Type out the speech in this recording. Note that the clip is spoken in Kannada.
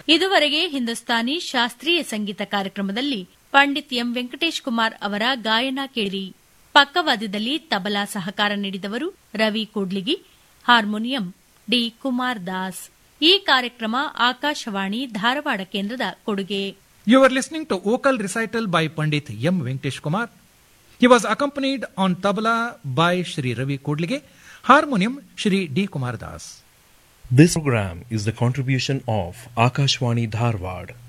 ಇದುವರೆಗೆ ಹಿಂದೂಸ್ತಾನಿ ಶಾಸ್ತ್ರೀಯ ಸಂಗೀತ ಕಾರ್ಯಕ್ರಮದಲ್ಲಿ ಪಂಡಿತ್ ಎಂ ವೆಂಕಟೇಶ್ ಕುಮಾರ್ ಅವರ ಗಾಯನ ಕೇಳಿರಿ ಪಕ್ಕವಾದ್ಯದಲ್ಲಿ ತಬಲಾ ಸಹಕಾರ ನೀಡಿದವರು ರವಿ ಕೂಡ್ಲಿಗಿ ಹಾರ್ಮೋನಿಯಂ ಡಿ ಕುಮಾರ್ ದಾಸ್ ಈ ಕಾರ್ಯಕ್ರಮ ಆಕಾಶವಾಣಿ ಧಾರವಾಡ ಕೇಂದ್ರದ ಕೊಡುಗೆ You were listening to vocal recital by Pandit M. Venkatesh Kumar. He was accompanied on tabla by Shri Ravi Kodlige, harmonium Shri D. Kumar Das. This program is the contribution of Akashwani Dharwad